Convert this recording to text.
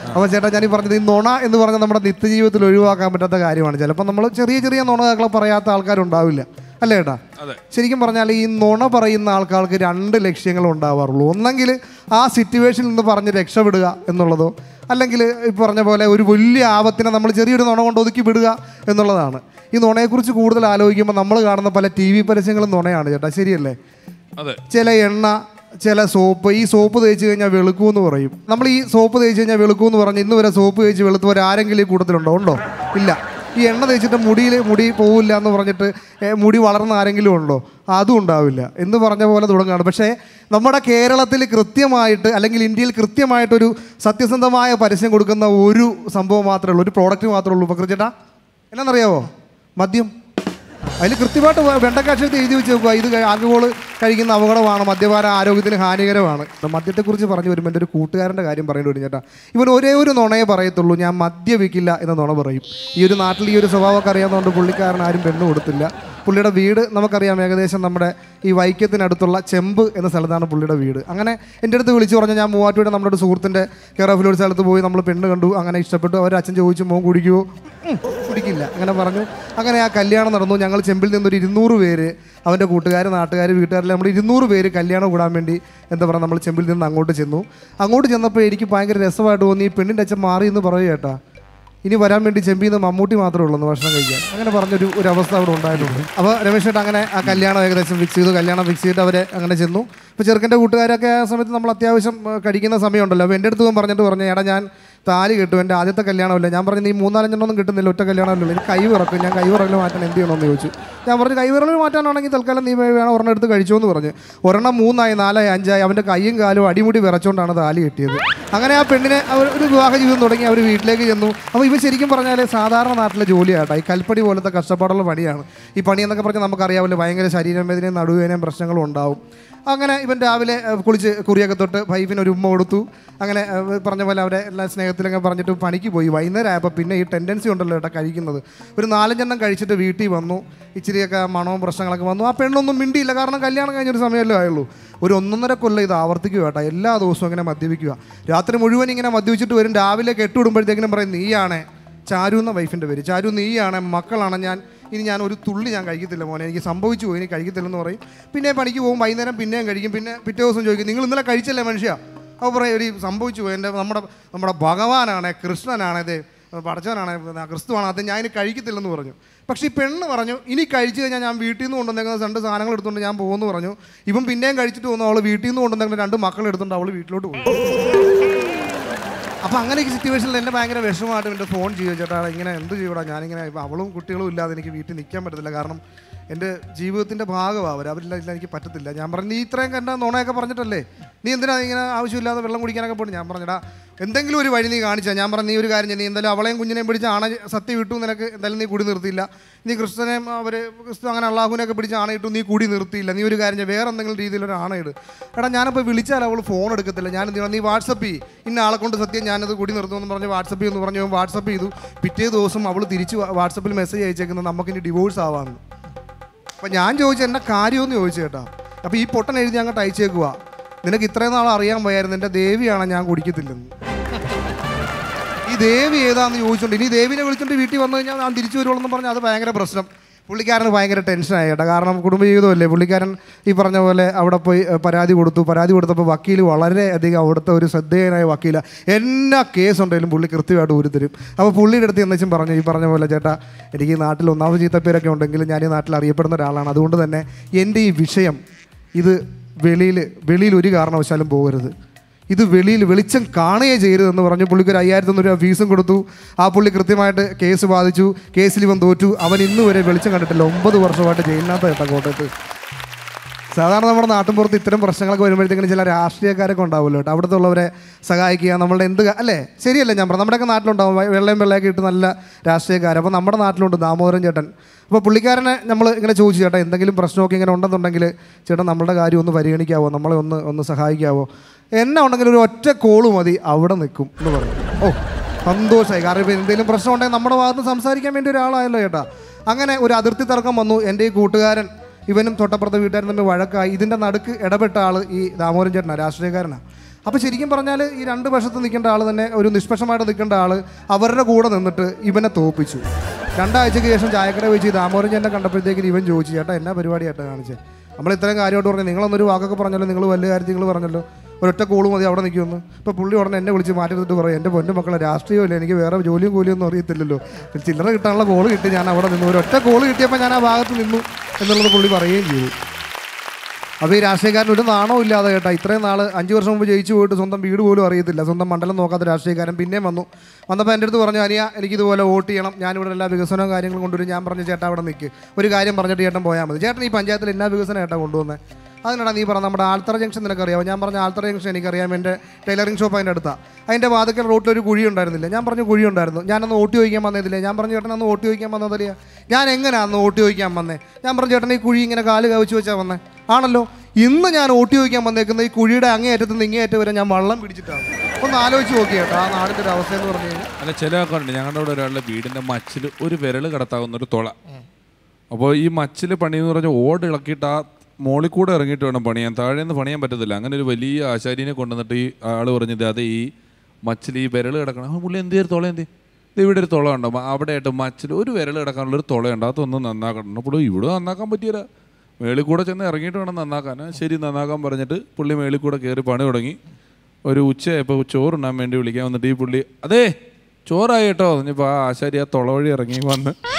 അപ്പോൾ ചേട്ടാ ഞാൻ ഈ പറഞ്ഞത് ഈ നുണ എന്ന് പറഞ്ഞാൽ നമ്മുടെ നിത്യജീവിതത്തിൽ ഒഴിവാക്കാൻ പറ്റാത്ത കാര്യമാണ് ചിലപ്പോൾ നമ്മൾ ചെറിയ ചെറിയ നുണകളെ പറയാത്ത ആൾക്കാരുണ്ടാവില്ല അല്ലേ ചേട്ടാ ശരിക്കും പറഞ്ഞാൽ ഈ നുണ പറയുന്ന ആൾക്കാർക്ക് രണ്ട് ലക്ഷ്യങ്ങൾ ഉണ്ടാവാറുള്ളൂ ഒന്നെങ്കിൽ ആ സിറ്റുവേഷനിൽ നിന്ന് പറഞ്ഞ് രക്ഷപ്പെടുക എന്നുള്ളതോ അല്ലെങ്കിൽ ഈ പറഞ്ഞ പോലെ ഒരു വലിയ ആപത്തിനെ നമ്മൾ ചെറിയൊരു നുണ കൊണ്ട് ഒതുക്കി വിടുക എന്നുള്ളതാണ് ഈ നുണയെക്കുറിച്ച് കൂടുതൽ ആലോചിക്കുമ്പോൾ നമ്മൾ കാണുന്ന പല ടി വി പരസ്യങ്ങളും നുണയാണ് ചേട്ടാ ശരിയല്ലേ അതെ ചില എണ്ണ ചില സോപ്പ് ഈ സോപ്പ് തേച്ച് കഴിഞ്ഞാൽ വെളുക്കൂന്ന് പറയും നമ്മൾ ഈ സോപ്പ് തേച്ച് കഴിഞ്ഞാൽ വെളുക്കൂന്ന് പറഞ്ഞ് ഇന്ന് വരെ സോപ്പ് തേച്ച് വെളുത്തവർ ആരെങ്കിലും ഈ കൂട്ടത്തിലുണ്ടോ ഉണ്ടോ ഇല്ല ഈ എണ്ണ തേച്ചിട്ട് മുടിയിൽ മുടി പോവില്ല എന്ന് പറഞ്ഞിട്ട് ഏ, മുടി വളർന്ന ആരെങ്കിലും ഉണ്ടോ അതും ഉണ്ടാവില്ല എന്ന് പറഞ്ഞ പോലെ തുടങ്ങുകയാണ് പക്ഷേ നമ്മുടെ കേരളത്തിൽ കൃത്യമായിട്ട് അല്ലെങ്കിൽ ഇന്ത്യയിൽ കൃത്യമായിട്ടൊരു സത്യസന്ധമായ പരസ്യം കൊടുക്കുന്ന ഒരു സംഭവം മാത്രമേ ഉള്ളൂ ഒരു പ്രോഡക്റ്റ് മാത്രമേ ഉള്ളൂ പക്രച്ചേട്ടാ എന്നാണെന്നറിയാവോ മദ്യം അതിൽ കൃത്യമായിട്ട് വെണ്ടക്കാക്ഷരത്ത് എഴുതി വെച്ച് നോക്കുക ഇത് ആൽക്കഹോൾ കഴിക്കുന്ന അപകടമാണ് മദ്യപാനം ആരോഗ്യത്തിന് ഹാനികരമാണ് മദ്യത്തെക്കുറിച്ച് പറഞ്ഞു വരുമ്പോൾ എൻ്റെ ഒരു കൂട്ടുകാരൻ്റെ കാര്യം പറയേണ്ടി വരും ചേട്ടാ ഇവൻ ഒരേ ഒരു നുണയെ പറയത്തുള്ളൂ ഞാൻ മദ്യപിക്കില്ല എന്ന നുണ പറയും ഈ ഒരു നാട്ടിൽ ഈ ഒരു സ്വഭാവമൊക്കെ അറിയാവുന്നതുകൊണ്ട് പുള്ളിക്കാരൻ ആരും പെണ്ണ് കൊടുത്തില്ല പുള്ളിയുടെ വീട് നമുക്കറിയാം ഏകദേശം നമ്മുടെ ഈ വൈക്കത്തിനടുത്തുള്ള ചെമ്പ് എന്ന സ്ഥലത്താണ് പുള്ളിയുടെ വീട് അങ്ങനെ എൻ്റെ അടുത്ത് വിളിച്ചു പറഞ്ഞാൽ ഞാൻ മൂവാറ്റുപുഴ നമ്മുടെ ഒരു സുഹൃത്തിൻ്റെ കെയർ ഓഫിൽ ഒരു സ്ഥലത്ത് പോയി നമ്മൾ പെണ്ണ് കണ്ടു അങ്ങനെ ഇഷ്ടപ്പെട്ടു അവർ അച്ഛൻ ചോദിച്ചു മോൻ കുടിക്കുമോ ഉം, കുടിക്കില്ല അങ്ങനെ പറഞ്ഞു അങ്ങനെ ആ കല്യാണം നടന്നു ഞങ്ങൾ ചെമ്പിൽ നിന്നൊരു ഇരുന്നൂറ് പേര് അവൻ്റെ കൂട്ടുകാർ നാട്ടുകാർ വീട്ടുകാരെല്ലാം നമ്മൾ ഇരുന്നൂറ് പേര് കല്യാണം കൂടാൻ വേണ്ടി എന്താ പറയുക നമ്മൾ ചെമ്പിൽ നിന്ന് അങ്ങോട്ട് ചെന്നു അങ്ങോട്ട് ചെന്നപ്പോൾ എനിക്ക് ഭയങ്കര രസമായിട്ട് തോന്നി ഈ പെണ്ണിൻ്റെ അച്ഛൻ മാറി എന്ന് പറയുക ചേട്ടാ ഇനി വരാൻ വേണ്ടി ചെമ്പിൽ നിന്ന് മമ്മൂട്ടി മാത്രമേ ഉള്ളൂ എന്ന് ഭക്ഷണം കഴിക്കാൻ അങ്ങനെ പറഞ്ഞൊരു ഒരു അവസ്ഥ അവിടെ ഉണ്ടായിട്ടുണ്ട് അപ്പോൾ രമേശ് ചേട്ടാ അങ്ങനെ ആ കല്യാണം ഏകദേശം ഫിക്സ് ചെയ്തു കല്യാണം ഫിക്സ് ചെയ്തിട്ട് അവരെ അങ്ങനെ ചെന്നു ഇപ്പോൾ ചെറുക്കൻ്റെ കൂട്ടുകാരൊക്കെ ആ സമയത്ത് നമ്മൾ അത്യാവശ്യം ആ, കഴിക്കുന്ന സമയമുണ്ടല്ലോ അപ്പോൾ എൻ്റെ അടുത്ത് പോകാൻ പറഞ്ഞിട്ട് പറഞ്ഞു എടാ ഞാൻ താലി കെട്ടു എൻ്റെ ആദ്യത്തെ കല്യാണമല്ല ഞാൻ പറഞ്ഞു നീ മൂന്നാലഞ്ചെണ്ണൊന്നും കിട്ടുന്നില്ല ഒറ്റ കല്യാണമല്ലോ എനിക്ക് കൈ വിറക്കും ഞാൻ കൈ വിറകൽ മാറ്റാൻ എന്ത് ചെയ്യണമെന്ന് ചോദിച്ചു ഞാൻ പറഞ്ഞു കൈ വിറകൽ മാറ്റാനാണെങ്കിൽ തൽക്കാലം നീ വേണം ഒരെണ്ണം എടുത്ത് കഴിച്ചോ എന്ന് പറഞ്ഞു ഒരെണ്ണം മൂന്നായി നാലായി അഞ്ചായി അവൻ്റെ കൈയും കാലും അടിമുടി വിറച്ചുകൊണ്ടാണ് താലി കെട്ടിയത് അങ്ങനെ ആ പെണ്ണിനെ അവർ ഒരു വിവാഹ ജീവിതം തുടങ്ങി അവർ വീട്ടിലേക്ക് ചെന്നു അപ്പോൾ ഇവ ശരിക്കും പറഞ്ഞാൽ സാധാരണ നാട്ടിലെ ജോലിയാട്ടോ ഈ കൽപ്പടി പോലത്തെ കഷ്ടപ്പാടുള്ള പണിയാണ് ഈ പണി എന്നൊക്കെ പറഞ്ഞാൽ നമുക്കറിയാമല്ലോ ഭയങ്കര ശരീരവേദനയും നടുവേദനയും പ്രശ്നങ്ങളും ഉണ്ടാവും അങ്ങനെ ഇവൻ രാവിലെ ഏഹ്, കുളിച്ച് കുറിയൊക്കെ തൊട്ട് വൈഫിന് ഒരു ഉമ്മ കൊടുത്തു അങ്ങനെ ഏഹ്, പറഞ്ഞ പോലെ അവരെ എല്ലാ സ്നേഹത്തിലൊക്കെ പറഞ്ഞിട്ട് പണിക്ക് പോയി വൈകുന്നേരം ആയപ്പോൾ പിന്നെ ഈ ടെൻഡൻസി ഉണ്ടല്ലോ ഏട്ടാ കഴിക്കുന്നത് ഒരു നാലഞ്ചെണ്ണം കഴിച്ചിട്ട് വീട്ടിൽ വന്നു ഇച്ചിരിയൊക്കെ മണവും പ്രശ്നങ്ങളൊക്കെ വന്നു ആ പെണ്ണൊന്നും മിണ്ടിയില്ല കാരണം കല്യാണം കഴിഞ്ഞൊരു സമയമല്ലേ ആയുള്ളൂ ഒരു ഒന്നൊന്നര കൊല്ലം ഇത് ആവർത്തിക്കുക കേട്ടോ എല്ലാ ദിവസവും ഇങ്ങനെ മദ്യപിക്കുക രാത്രി മുഴുവൻ ഇങ്ങനെ മദ്യപിച്ചിട്ട് വരും രാവിലെ കെട്ടുവിടുമ്പോഴത്തേക്കിനും പറയും നീയാണേ ചാരു എന്ന വൈഫിൻ്റെ പേര് ചാരു നീയാണ് മക്കളാണ് ഞാൻ ഇനി ഞാൻ ഒരു തുള്ളി ഞാൻ കഴിക്കത്തില്ല മോനെ എനിക്ക് സംഭവിച്ചു പോയി ഇനി കഴിക്കത്തില്ലെന്ന് പറയും പിന്നെ പണിക്ക് പോകും വൈകുന്നേരം പിന്നെയും കഴിക്കും പിന്നെ പിറ്റേ ദിവസം ചോദിക്കും നിങ്ങൾ ഇന്നലെ കഴിച്ചല്ലേ മനുഷ്യ അപ്പോൾ പറയും ഒരു സംഭവിച്ചു പോയി എൻ്റെ നമ്മുടെ നമ്മുടെ ഭഗവാനാണ് കൃഷ്ണനാണ് ഇത് പടച്ചവനാണ് ക്രിസ്തുവാണ് അത് ഞാൻ ഇനി കഴിക്കത്തില്ലെന്ന് പറഞ്ഞു പക്ഷേ ഈ പെണ്ണ് പറഞ്ഞു ഇനി കഴിച്ചു കഴിഞ്ഞാൽ ഞാൻ വീട്ടിൽ നിന്ന് കൊണ്ടുവന്നേക്കുന്ന രണ്ട് സാധനങ്ങൾ എടുത്തുകൊണ്ട് ഞാൻ പോകുമെന്ന് പറഞ്ഞു ഇവൻ പിന്നെയും കഴിച്ചിട്ട് വന്നു അവൾ വീട്ടിൽ നിന്ന് കൊണ്ടുവന്നേക്കുന്ന രണ്ട് മക്കൾ എടുത്തുകൊണ്ട് അവൾ വീട്ടിലോട്ട് പോയി അപ്പോൾ അങ്ങനെ ഒരു സിറ്റുവേഷനിൽ എന്നെ ഭയങ്കര വിഷമമായിട്ട് എൻ്റെ ഫോൺ ചെയ്തു ചേട്ടാ ഇങ്ങനെ എന്ത് ചെയ്യൂടാ ഞാനിങ്ങനെ ഇപ്പം അവളും കുട്ടികളും ഇല്ലാതെ എനിക്ക് വീട്ടിൽ നിൽക്കാൻ പറ്റത്തില്ല കാരണം എൻ്റെ ജീവിതത്തിൻ്റെ ഭാഗമാണ് അവർ അവരില്ല ഇല്ല എനിക്ക് പറ്റത്തില്ല ഞാൻ പറഞ്ഞു നീ ഇത്രയും കണ്ട നുണയൊക്കെ പറഞ്ഞിട്ടല്ലേ നീ എന്തിനാ ഇങ്ങനെ ആവശ്യമില്ലാതെ വെള്ളം കുടിക്കാനൊക്കെ പോയി ഞാൻ പറഞ്ഞടാ എന്തെങ്കിലും ഒരു വഴി നീ കാണിച്ചാൽ ഞാൻ പറഞ്ഞു നീ ഒരു കാര്യം ചെയ്യ്. നീ എന്തായാലും അവളെയും കുഞ്ഞിനെയും പിടിച്ച് ആണ സത്യം വിട്ടു നിനക്ക് എന്തായാലും നീ കുടി നിർത്തിയില്ല നീ ക്രിസ്ത്യനെയും അവർ ക്രിസ്തു അങ്ങനെ അള്ളാഹുവിനെയൊക്കെ പിടിച്ച് ആണയിട്ടു നീ കുടി നിർത്തിയില്ല നീ ഒരു കാര്യം ചെയ്യ്. വേറെ എന്തെങ്കിലും രീതിയിൽ ഒരു ആണയിട് എടാ ഞാനപ്പോൾ വിളിച്ചാൽ അവൾ ഫോൺ എടുക്കത്തില്ല ഞാൻ എന്ത് ചെയ്യണം നീ വാട്സപ്പ് ചെയ്യ് ഇന്ന ആളെ കൊണ്ട് സത്യം ഞാനത് കുടി നിർത്തുമെന്ന് പറഞ്ഞ് വാട്സപ്പ് ചെയ്യുമെന്ന് പറഞ്ഞു വാട്സപ്പ് ചെയ്തു പിറ്റേ ദിവസം അവൾ തിരിച്ച് വാട്സപ്പിൽ മെസ്സേജ് അയച്ചേക്കുന്നത് നമുക്കിനി ഡിവോഴ്സ് ആവാമെന്ന് അപ്പം ഞാൻ ചോദിച്ചു എൻ്റെ കാര്യമൊന്നും ചോദിച്ചു കേട്ടാ അപ്പോൾ ഈ പൊട്ടൻ എഴുതി അങ്ങോട്ട് അയച്ചേക്കുക നിനക്ക് ഇത്രയും നാൾ അറിയാൻ പോയായിരുന്നു എൻ്റെ ദേവിയാണ് ഞാൻ കുടിക്കത്തില്ലെന്ന് ഈ ദേവി ഏതാന്ന് ചോദിച്ചോണ്ട് ഇനി ദേവിനെ വിളിച്ചോണ്ട് വീട്ടിൽ വന്നു കഴിഞ്ഞാൽ ഞാൻ തിരിച്ചു വരുവുള്ളൂ എന്ന് പറഞ്ഞാൽ അത് ഭയങ്കര പ്രശ്നം പുള്ളിക്കാരന് ഭയങ്കര ടെൻഷനായി കേട്ടോ കാരണം കുടുംബജീവിതമല്ലേ പുള്ളിക്കാരൻ ഈ പറഞ്ഞ പോലെ അവിടെ പോയി ഏഹ്, പരാതി കൊടുത്തു പരാതി കൊടുത്തപ്പോൾ വക്കീൽ വളരെയധികം അവിടുത്തെ ഒരു ശ്രദ്ധേയനായ വക്കീല എന്നാ കേസുണ്ടെങ്കിലും പുള്ളി കൃത്യമായിട്ട് ഊരിത്തരും അപ്പോൾ പുള്ളിയുടെ അടുത്ത് എന്നുവെച്ചും പറഞ്ഞു ഈ പറഞ്ഞ പോലെ ചേട്ടാ എനിക്ക് ഈ നാട്ടിൽ ഒന്നാമത് ചീത്തപ്പേരൊക്കെ ഉണ്ടെങ്കിലും ഞാൻ ഈ നാട്ടിൽ അറിയപ്പെടുന്ന ഒരാളാണ് അതുകൊണ്ട് തന്നെ എൻ്റെ ഈ വിഷയം ഇത് വെളിയിൽ വെളിയിൽ ഒരു കാരണവശാലും പോകരുത് ഇത് വെളിയിൽ വെളിച്ചം കാണുകയേ ചെയ്യരുതെന്ന് പറഞ്ഞു പുള്ളിക്ക് ഒരു അയ്യായിരത്തി രൂപ ഫീസും കൊടുത്തു ആ പുള്ളി കൃത്യമായിട്ട് കേസ് ബാധിച്ചു കേസിൽ ഇവൻ തോറ്റു അവൻ ഇന്ന് വരെ വെളിച്ചം കണ്ടിട്ടില്ല ഒമ്പത് വർഷമായിട്ട് ജയിലിനകത്ത് കേട്ടോ കോട്ടയത്ത് സാധാരണ നമ്മുടെ നാട്ടിൻപുറത്ത് ഇത്തരം പ്രശ്നങ്ങളൊക്കെ വരുമ്പോഴത്തേക്കും ചില രാഷ്ട്രീയക്കാരൊക്കെ ഉണ്ടാവുമല്ലോ കേട്ടോ അവിടുത്തെ ഉള്ളവരെ സഹായിക്കുക നമ്മളുടെ എന്ത് കാ- അല്ലേ ശരിയല്ലേ ഞാൻ പറഞ്ഞു നമ്മുടെയൊക്കെ നാട്ടിലുണ്ടാവും വെ- വെള്ളയും വെള്ളയൊക്കെ ഇട്ട് നല്ല രാഷ്ട്രീയക്കാർ അപ്പോൾ നമ്മുടെ നാട്ടിലുണ്ട് ദാമോദരൻ ചേട്ടൻ അപ്പോൾ പുള്ളിക്കാരനെ നമ്മൾ ഇങ്ങനെ ചോദിച്ചു ചേട്ടാ എന്തെങ്കിലും പ്രശ്നമൊക്കെ ഇങ്ങനെ ഉണ്ടെന്നുണ്ടെങ്കിൽ ചേട്ടൻ നമ്മളുടെ കാര്യം ഒന്ന് പരിഗണിക്കാവോ നമ്മളെ ഒന്ന് ഒന്ന് സഹായിക്കാവോ എന്നെ ഉണ്ടെങ്കിൽ ഒരു ഒറ്റ കോള് മതി അവിടെ നിൽക്കും എന്ന് പറഞ്ഞു ഓ സന്തോഷമായി കാരണം ഇപ്പോൾ എന്തെങ്കിലും പ്രശ്നം ഉണ്ടെങ്കിൽ നമ്മുടെ ഭാഗത്ത് നിന്ന് സംസാരിക്കാൻ വേണ്ടി ഒരാളായല്ലോ ചേട്ടാ അങ്ങനെ ഒരു അതിർത്തി തർക്കം വന്നു എൻ്റെ ഈ കൂട്ടുകാരൻ ഇവനും തൊട്ടപ്പുറത്തെ വീട്ടുകാരും തമ്മിൽ വഴക്കായി ഇതിൻ്റെ നടുക്ക് ഇടപെട്ട ആൾ ഈ ദാമോദരൻ ചേട്ടനാണ് രാഷ്ട്രീയക്കാരനാണ് അപ്പോൾ ശരിക്കും പറഞ്ഞാൽ ഈ രണ്ട് വശത്ത് നിൽക്കേണ്ട ആൾ തന്നെ ഒരു നിഷ്പക്ഷമായിട്ട് നിൽക്കേണ്ട ആൾ അവരുടെ കൂടെ നിന്നിട്ട് ഇവനെ തോപ്പിച്ചു രണ്ടാഴ്ചയ്ക്ക് ശേഷം ചായക്കട വെച്ച് ദാമോദരൻ ചേട്ടനെ കണ്ടപ്പോഴത്തേക്കും ഇവൻ ചോദിച്ചു ചേട്ടാ എന്നാ പരിപാടിയായിട്ടാ കാണിച്ചത് നമ്മൾ ഇത്രയും കാര്യമായിട്ട് പറഞ്ഞു നിങ്ങളൊന്നൊരു വാക്കൊക്കെ പറഞ്ഞല്ലോ നിങ്ങൾ വലിയ കാര്യത്തിൽ നിങ്ങൾ പറഞ്ഞല്ലോ ഒരൊറ്റ കോള് മതി അവിടെ നിൽക്കുമെന്ന് ഇപ്പോൾ പുള്ളി ഉടനെ എന്നെ വിളിച്ച് മാറ്റി എടുത്തിട്ട് പറയും എൻ്റെ പൊന്നു മക്കളെ രാഷ്ട്രീയമില്ല എനിക്ക് വേറെ ജോലിയും കൂലിയും ഒന്നും അറിയത്തില്ലല്ലോ ചില്ലറ കിട്ടാനുള്ള കോള് കിട്ടി ഞാൻ അവിടെ നിന്നു ഒരൊറ്റ കോള് കിട്ടിയപ്പോൾ ഞാൻ ആ ഭാഗത്ത് നിന്നു എന്നുള്ളത് പുള്ളി പറയുകയും ചെയ്തു അപ്പോൾ ഈ രാഷ്ട്രീയക്കാരൻ ഒരു നാണവും ഇല്ലാതെ കേട്ടോ ഇത്രയും നാൾ അഞ്ച് വർഷം മുമ്പ് ജയിച്ചു പോയിട്ട് സ്വന്തം വീട് പോലും അറിയത്തില്ല സ്വന്തം മണ്ഡലം നോക്കാത്ത രാഷ്ട്രീയക്കാരൻ പിന്നെയും വന്നു വന്നപ്പോൾ എൻ്റെ അടുത്ത് പറഞ്ഞു അനിയ എനിക്കിതുപോലെ വോട്ട് ചെയ്യണം ഞാനിവിടെ എല്ലാ വികസനവും കാര്യങ്ങളും കൊണ്ടുവരും ഞാൻ പറഞ്ഞു ചേട്ടാ അവിടെ നിൽക്ക് ഒരു കാര്യം പറഞ്ഞിട്ട് ചേട്ടൻ പോയാൽ മതി ചേട്ടൻ ഈ പഞ്ചായത്തിൽ എന്നാ വികസനം ഏട്ടാ കൊണ്ടുവന്നത് അതിനാണ് നീ പറഞ്ഞ നമ്മുടെ ആൽത്തറ ജംഗ്ഷൻ നിനക്കറിയാമോ ഞാൻ പറഞ്ഞ ആൽത്തറ ജംഗ്ഷൻ എനിക്കറിയാം എൻ്റെ ടൈലറിംഗ് ഷോപ്പ് അതിൻ്റെ അടുത്താണ് അതിൻ്റെ വാതിക്കൽ റോട്ടിൽ ഒരു കുഴി ഉണ്ടായിരുന്നില്ല ഞാൻ പറഞ്ഞു കുഴി ഉണ്ടായിരുന്നു ഞാനന്ന് വോട്ട് ചോദിക്കാൻ വന്നതില്ലേ ഞാൻ പറഞ്ഞു ചേട്ടൻ അന്ന് വോട്ട് ചോദിക്കാൻ വന്നതല്ലേ ഞാൻ എങ്ങനെയാണ് അന്ന് വോട്ട് ചോദിക്കാൻ വന്നേ ഞാൻ പറഞ്ഞു ചേട്ടൻ ഈ കുഴി ഇങ്ങനെ കാല് കവിച്ച് വെച്ചാൽ വന്നേ ആണല്ലോ ഇന്ന് ഞാൻ വോട്ട് ചോദിക്കാൻ വന്നേക്കുന്ന ഈ കുഴിയുടെ അങ്ങേയറ്റത്ത് നിന്ന് ഇങ്ങേയറ്റം വരെ ഞാൻ വള്ളം പിടിച്ചിട്ടാണ് ഒന്ന് ആലോചിച്ച് നോക്കി കേട്ടോ ആ നാടിൻ്റെ ഒരു അവസ്ഥ എന്ന് പറഞ്ഞു കഴിഞ്ഞാൽ അല്ല ചില ആൾക്കാരുണ്ട് ഞങ്ങളുടെ ഇവിടെ ഒരാളുടെ വീടിന്റെ മച്ചിൽ ഒരു വിരൽ കടത്താവുന്ന ഒരു തുള അപ്പോൾ ഈ മച്ചിൽ പണി എന്ന് പറഞ്ഞാൽ ഓട് ഇളക്കിയിട്ട് ആ മോളിൽ കൂടെ ഇറങ്ങിയിട്ട് വേണം പണിയാൻ താഴെ നിന്ന് പണിയാൻ പറ്റത്തില്ല അങ്ങനെ ഒരു വലിയ ആശാരിനെ കൊണ്ടുവന്നിട്ട് ഈ ആള് പറഞ്ഞത് അതെ ഈ മച്ചിൽ ഈ വിരൽ കിടക്കണം ആ പുള്ളി എന്ത് ചെയ്തൊരു തുള എന്ത് ഇത് ഇവിടെ ഒരു തുള ഉണ്ടോ അവിടെ ആയിട്ട് മച്ചിൽ ഒരു വിരൽ കിടക്കാനുള്ള ഒരു തുളയുണ്ട് അതൊന്നും നന്നാക്കണം പുള്ളി ഇവിടെ നന്നാക്കാൻ പറ്റിയില്ല മേളിൽ കൂടെ ചെന്ന് ഇറങ്ങിയിട്ട് വേണം നന്നാക്കാൻ ആ, ശരി നന്നാക്കാൻ പറഞ്ഞിട്ട് പുള്ളി മേളിൽ കൂടെ കയറി പണി തുടങ്ങി ഒരു ഉച്ചയായപ്പോൾ ചോറുണ്ണാൻ വേണ്ടി വിളിക്കാൻ വന്നിട്ട് ഈ പുള്ളി അതേ ചോറായി കേട്ടോ പറഞ്ഞപ്പോൾ ആ ആശാരി ആ തുള വഴി ഇറങ്ങി വന്ന്